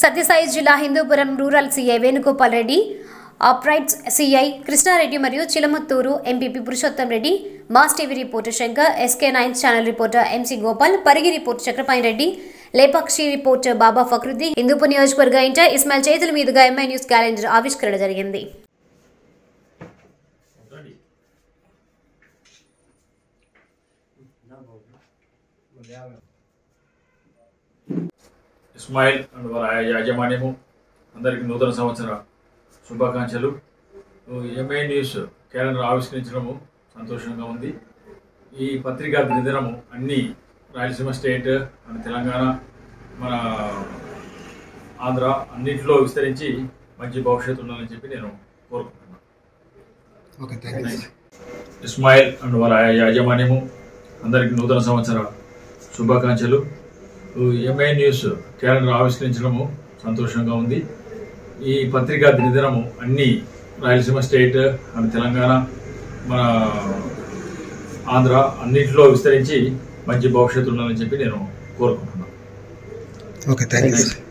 సత్యసాయి జిల్లా Hindupuram rural CI Venugopal Reddy ఆప్రైట్స్ CI Krishnareddy మరియు Chilamathur MPP Purushottam Reddy mass TV reporter Shankar SK nine channel reporter MC Gopal Parigi reporter Chakrapani Reddy Lepakshi reporter Baba Fakruddin Hindupur నియోజకవర్గ ఇంటర్ ఇస్మాయిల్ చేతుల మీదుగా ఎంఐ న్యూస్ క్యాలెండర్ ఆవిష్కరణ జరిగింది ఇస్మాయిల్ అండ్ వారి యాజమాన్యము అందరికీ నూతన సంవత్సర శుభాకాంక్షలు ఎంఐ న్యూస్ క్యాలెండర్ ఆవిష్కరించడము సంతోషంగా ఉంది ఈ పత్రికా దినదినము అన్ని రాయలసీమ స్టేట్ మన తెలంగాణ మన ఆంధ్ర అన్నింటిలో విస్తరించి మంచి భవిష్యత్తు ఉండాలని చెప్పి నేను కోరుకుంటున్నాను okay thank you Ismail and వారి యాజమాన్యము అందరికీ నూతన సంవత్సర శుభాకాంక్షలు ఎంఐ న్యూస్ క్యాలెండర్ ఆవిష్కరించడము సంతోషంగా ఉంది ఈ పత్రికా దినదినము అన్ని రాయలసీమ స్టేట్ మన తెలంగాణ మన ఆంధ్ర అన్నింటిలో విస్తరించి మంచి భవిష్యత్తు ఉండాలని చెప్పి నేను కోరుకుంటున్నాను ఓకే థ్యాంక్ యూ